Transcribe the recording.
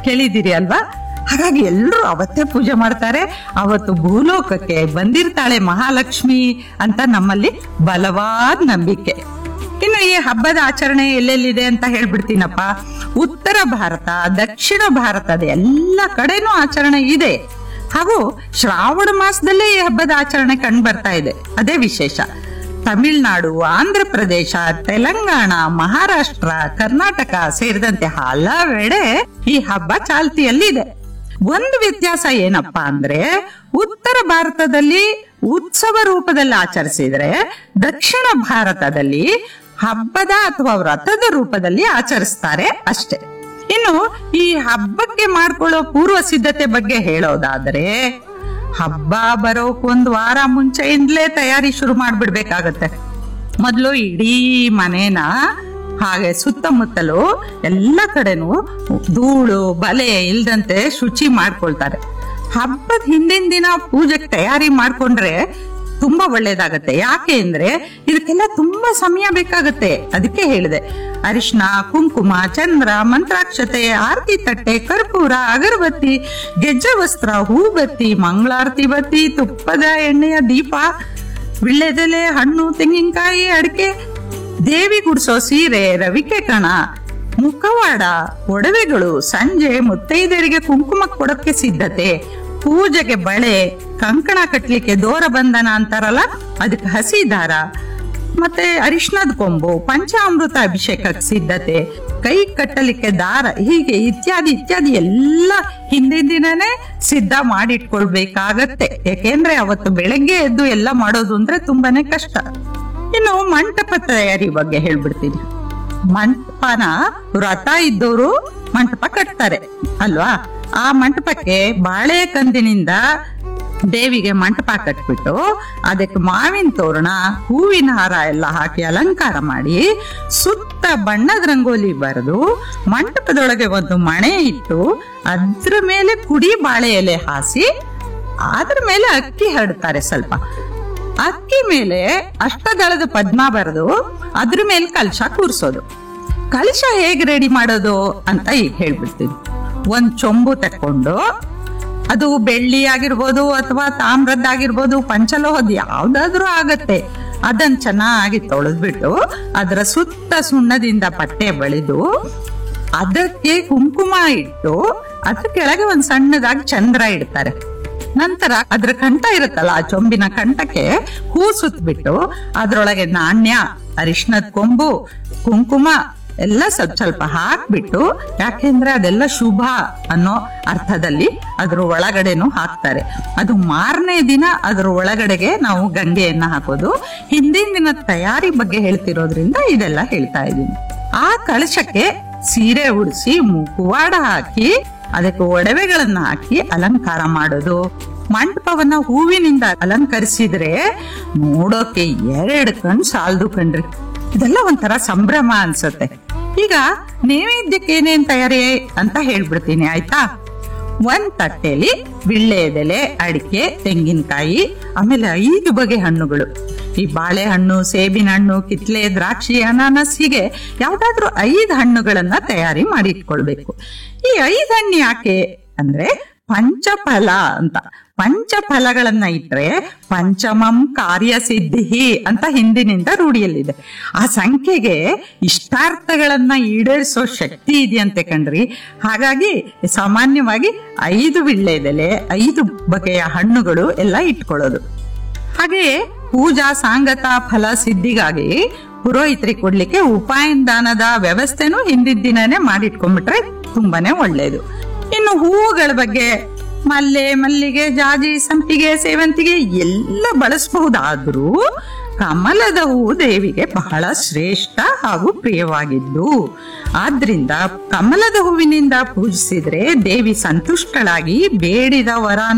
ಕೇಳಿದಿರಿ ಅಲ್ವಾ ಹಾಗಾಗಿ ಎಲ್ಲರೂ ಅವತ್ತೇ ಪೂಜೆ ಮಾಡ್ತಾರೆ ಅವತ್ತು ಭೂಲೋಕಕ್ಕೆ ಬಂದಿರ್ತಾಳೆ ಮಹಾಲಕ್ಷ್ಮಿ ಅಂತ ನಮ್ಮಲ್ಲಿ ಬಲವಾದ ನಂಬಿಕೆ ಇನ್ನು ಈ ಹಬ್ಬದ ಆಚರಣೆ ಎಲ್ಲೆಲ್ಲಿದೆ ಅಂತ ಹೇಳ್ಬಿಡ್ತೀನಪ್ಪ ಉತ್ತರ ಭಾರತ ದಕ್ಷಿಣ ಭಾರತದ ಎಲ್ಲ ಕಡೆನೂ ಆಚರಣೆ ಇದೆ ಹಾಗೂ ಶ್ರಾವಣ ಮಾಸದಲ್ಲೇ ಈ ಹಬ್ಬದ ಆಚರಣೆ ಕಂಡು ಬರ್ತಾ ಇದೆ ಅದೇ ವಿಶೇಷ ತಮಿಳುನಾಡು ಆಂಧ್ರ ಪ್ರದೇಶ ತೆಲಂಗಾಣ ಮಹಾರಾಷ್ಟ್ರ ಕರ್ನಾಟಕ ಸೇರಿದಂತೆ ಹಲವೆಡೆ ಈ ಹಬ್ಬ ಚಾಲ್ತಿಯಲ್ಲಿದೆ ಒಂದು ವ್ಯತ್ಯಾಸ ಏನಪ್ಪಾ ಅಂದ್ರೆ ಉತ್ತರ ಭಾರತದಲ್ಲಿ ಉತ್ಸವ ರೂಪದಲ್ಲಿ ಆಚರಿಸಿದ್ರೆ ದಕ್ಷಿಣ ಭಾರತದಲ್ಲಿ ಹಬ್ಬದ ಅಥವಾ ವ್ರತದ ರೂಪದಲ್ಲಿ ಆಚರಿಸ್ತಾರೆ ಅಷ್ಟೇ ಇನ್ನು ಈ ಹಬ್ಬಕ್ಕೆ ಮಾಡ್ಕೊಳ್ಳೋ ಪೂರ್ವ ಸಿದ್ಧತೆ ಬಗ್ಗೆ ಹೇಳೋದಾದ್ರೆ ಹಬ್ಬ ಬರೋಕ್ ಒಂದ್ ವಾರ ಮುಂಚೆಯಿಂದಲೇ ತಯಾರಿ ಶುರು ಮಾಡ್ಬಿಡ್ಬೇಕಾಗತ್ತೆ ಮೊದಲು ಇಡೀ ಮನೇನ ಹಾಗೆ ಸುತ್ತಮುತ್ತಲು ಎಲ್ಲ ಕಡೆನೂ ಧೂಳು ಬಲೆ ಇಲ್ದಂತೆ ಶುಚಿ ಮಾಡ್ಕೊಳ್ತಾರೆ ಹಬ್ಬದ ಹಿಂದಿನ ದಿನ ಪೂಜೆಗೆ ತಯಾರಿ ಮಾಡ್ಕೊಂಡ್ರೆ ತುಂಬಾ ಒಳ್ಳೇದಾಗತ್ತೆ ಯಾಕೆ ಅಂದ್ರೆ ಇದಕ್ಕೆಲ್ಲ ತುಂಬಾ ಸಮಯ ಬೇಕಾಗತ್ತೆ ಅದಕ್ಕೆ ಹೇಳಿದೆ ಅರಿಶಿನ ಕುಂಕುಮ ಚಂದ್ರ ಮಂತ್ರಾಕ್ಷತೆ ಆರತಿ ತಟ್ಟೆ ಕರ್ಪೂರ ಅಗರಬತ್ತಿ ಗೆಜ್ಜೆ ವಸ್ತ್ರ ಹೂಬತ್ತಿ ಮಂಗಳಾರತಿ ಬತ್ತಿ ತುಪ್ಪದ ಎಣ್ಣೆಯ ದೀಪ ವಿಳ್ಳೆದೆಲೆ ಹಣ್ಣು ತೆಂಗಿನಕಾಯಿ ಅಡಿಕೆ ದೇವಿ ಗುಡ್ಸೋ ಸೀರೆ ರವಿಕೆ ಕಣ ಮುಖವಾಡ ಒಡವೆಗಳು ಸಂಜೆ ಮುತ್ತೈದರಿಗೆ ಕುಂಕುಮ ಕೊಡಕ್ಕೆ ಸಿದ್ಧತೆ ಪೂಜೆಗೆ ಬಳೆ ಕಂಕಣ ಕಟ್ಲಿಕ್ಕೆ ದೋರ ಬಂಧನ ಅಂತಾರಲ್ಲ ಅದಕ್ಕೆ ಹಸಿ ದಾರ ಮತ್ತೆ ಅರಿಶಿನದ ಕೊಂಬು ಪಂಚಾಮೃತ ಅಭಿಷೇಕಕ್ಕೆ ಸಿದ್ಧತೆ ಕೈ ಕಟ್ಟಲಿಕ್ಕೆ ದಾರ ಹೀಗೆ ಇತ್ಯಾದಿ ಇತ್ಯಾದಿ ಎಲ್ಲ ಹಿಂದಿನ ದಿನನೇ ಸಿದ್ಧ ಮಾಡಿಟ್ಕೊಳ್ಬೇಕಾಗತ್ತೆ ಯಾಕೆಂದ್ರೆ ಅವತ್ತು ಬೆಳಗ್ಗೆ ಎದ್ದು ಎಲ್ಲ ಮಾಡೋದು ಅಂದ್ರೆ ತುಂಬಾನೇ ಕಷ್ಟ ಇನ್ನು ಮಂಟಪ ತಯಾರಿ ಬಗ್ಗೆ ಹೇಳ್ಬಿಡ್ತೀನಿ ಮಂಟಪನ ವ್ರತ ಇದ್ದವರು ಮಂಟಪ ಕಟ್ತಾರೆ ಅಲ್ವಾ ಆ ಮಂಟಪಕ್ಕೆ ಬಾಳೆ ಕಂದಿನಿಂದ ದೇವಿಗೆ ಮಂಟಪ ಕಟ್ಬಿಟ್ಟು ಅದಕ್ಕೆ ಮಾವಿನ ತೋರಣ ಹೂವಿನ ಹಾರ ಎಲ್ಲ ಹಾಕಿ ಅಲಂಕಾರ ಮಾಡಿ ಸುತ್ತ ಬಣ್ಣದ ರಂಗೋಲಿ ಬರೆದು ಮಂಟಪದೊಳಗೆ ಒಂದು ಮಣೆ ಇಟ್ಟು ಅದ್ರ ಮೇಲೆ ಕುಡಿ ಬಾಳೆ ಎಲೆ ಹಾಸಿ ಅದ್ರ ಮೇಲೆ ಅಕ್ಕಿ ಹರಡ್ತಾರೆ ಸ್ವಲ್ಪ ಅಕ್ಕಿ ಮೇಲೆ ಅಷ್ಟದಳದ ಪದ್ಮ ಬರೆದು ಅದ್ರ ಮೇಲೆ ಕಲಶ ಕೂರ್ಸೋದು ಕಲಶ ಹೇಗೆ ರೆಡಿ ಮಾಡೋದು ಅಂತ ಈಗ ಹೇಳ್ಬಿಡ್ತೀನಿ ಒಂದ್ ಚೊಂಬು ತಕೊಂಡು ಅದು ಬೆಳ್ಳಿ ಆಗಿರ್ಬೋದು ಅಥವಾ ತಾಮ್ರದ್ದಾಗಿರ್ಬೋದು ಪಂಚಲೋಹದ್ ಯಾವ್ದಾದ್ರೂ ಆಗತ್ತೆ ಅದನ್ನ ಚೆನ್ನಾಗಿ ತೊಳೆದ್ಬಿಟ್ಟು ಅದರ ಸುತ್ತ ಸುಣ್ಣದಿಂದ ಪಟ್ಟೆ ಬಳಿದು ಅದಕ್ಕೆ ಕುಂಕುಮ ಇಟ್ಟು ಅದ್ರ ಕೆಳಗೆ ಒಂದ್ ಸಣ್ಣದಾಗಿ ಚಂದ್ರ ಇಡ್ತಾರೆ ನಂತರ ಅದ್ರ ಕಂಠ ಇರುತ್ತಲ್ಲ ಆ ಚೊಂಬಿನ ಕಂಠಕ್ಕೆ ಹೂ ಸುತ್ಬಿಟ್ಟು ಅದ್ರೊಳಗೆ ನಾಣ್ಯ ಅರಿಶಿನದ ಕೊಂಬು ಕುಂಕುಮ ಎಲ್ಲ ಸ್ವಲ್ಪ ಸ್ವಲ್ಪ ಹಾಕ್ಬಿಟ್ಟು ಯಾಕೆಂದ್ರೆ ಅದೆಲ್ಲ ಶುಭ ಅನ್ನೋ ಅರ್ಥದಲ್ಲಿ ಅದ್ರ ಒಳಗಡೆನು ಹಾಕ್ತಾರೆ ಅದು ಮಾರನೇ ದಿನ ಅದ್ರ ಒಳಗಡೆಗೆ ನಾವು ಗಂಗೆಯನ್ನ ಹಾಕೋದು ಹಿಂದಿನ ದಿನ ತಯಾರಿ ಬಗ್ಗೆ ಹೇಳ್ತಿರೋದ್ರಿಂದ ಇದೆಲ್ಲ ಹೇಳ್ತಾ ಇದ್ದೀನಿ ಆ ಕಳಶಕ್ಕೆ ಸೀರೆ ಉಡಿಸಿ ಮುಖವಾಡ ಹಾಕಿ ಅದಕ್ಕೆ ಒಡವೆಗಳನ್ನ ಹಾಕಿ ಅಲಂಕಾರ ಮಾಡೋದು ಮಂಟಪವನ್ನ ಹೂವಿನಿಂದ ಅಲಂಕರಿಸಿದ್ರೆ ನೋಡೋಕೆ ಎರಡು ಕಣ್ ಸಾಲದು ಕಣ್ರಿ ಇದೆಲ್ಲ ಒಂಥರ ಸಂಭ್ರಮ ಅನ್ಸತ್ತೆ ಈಗ ನೈವೇದ್ಯಕ್ಕೆ ಏನೇನ್ ತಯಾರಿ ಅಂತ ಹೇಳ್ಬಿಡ್ತೀನಿ ಆಯ್ತಾ ಒಂದ್ ತಟ್ಟೆಲಿ ವಿಳ್ಳೆದೆಲೆ ಅಡಿಕೆ ತೆಂಗಿನಕಾಯಿ ಆಮೇಲೆ ಐದು ಬಗೆ ಹಣ್ಣುಗಳು ಈ ಬಾಳೆಹಣ್ಣು ಸೇಬಿನ ಹಣ್ಣು ಕಿತ್ಲೆ ದ್ರಾಕ್ಷಿ ಅನಾನಸ್ ಹೀಗೆ ಯಾವ್ದಾದ್ರು ಐದು ಹಣ್ಣುಗಳನ್ನ ತಯಾರಿ ಮಾಡಿ ಇಟ್ಕೊಳ್ಬೇಕು ಈ ಐದು ಹಣ್ಣು ಯಾಕೆ ಅಂದ್ರೆ ಪಂಚಫಲ ಅಂತ ಪಂಚಫಲಗಳನ್ನ ಇಟ್ರೆ ಪಂಚಮಂ ಕಾರ್ಯ ಸಿದ್ಧಿ ಅಂತ ಹಿಂದಿನಿಂದ ರೂಢಿಯಲ್ಲಿದೆ ಆ ಸಂಖ್ಯೆಗೆ ಇಷ್ಟಾರ್ಥಗಳನ್ನ ಈಡೇರಿಸೋ ಶಕ್ತಿ ಇದೆಯಂತೆ ಕಣ್ರಿ ಹಾಗಾಗಿ ಸಾಮಾನ್ಯವಾಗಿ ಐದು ವಿಳ್ಳೆದೆಲೆ ಐದು ಬಗೆಯ ಹಣ್ಣುಗಳು ಎಲ್ಲ ಇಟ್ಕೊಳ್ಳೋದು ಹಾಗೆಯೇ ಪೂಜಾ ಸಾಂಗತ ಫಲ ಸಿದ್ಧಿಗಾಗಿ ಪುರೋಹಿತರಿಗೆ ಕೊಡ್ಲಿಕ್ಕೆ ಉಪಾಯನ ದಾನದ ವ್ಯವಸ್ಥೆನೂ ಹಿಂದಿನ ದಿನನೇ ಮಾಡಿಟ್ಕೊಂಡ್ಬಿಟ್ರೆ ತುಂಬಾನೇ ಒಳ್ಳೇದು ಇನ್ನು ಹೂವುಗಳ ಬಗ್ಗೆ ಮಲ್ಲೆ ಮಲ್ಲಿಗೆ ಜಾಜಿ ಸಂಪಿಗೆ ಸೇವಂತಿಗೆ ಎಲ್ಲ ಬಳಸಬಹುದಾದ್ರೂ ಕಮಲದ ಹೂವು ದೇವಿಗೆ ಬಹಳ ಶ್ರೇಷ್ಠ ಹಾಗೂ ಪ್ರಿಯವಾಗಿದ್ದು ಆದ್ರಿಂದ ಕಮಲದ ಹೂವಿನಿಂದ ಪೂಜಿಸಿದ್ರೆ ದೇವಿ ಸಂತುಷ್ಟಳಾಗಿ ಬೇಡಿದ ವರ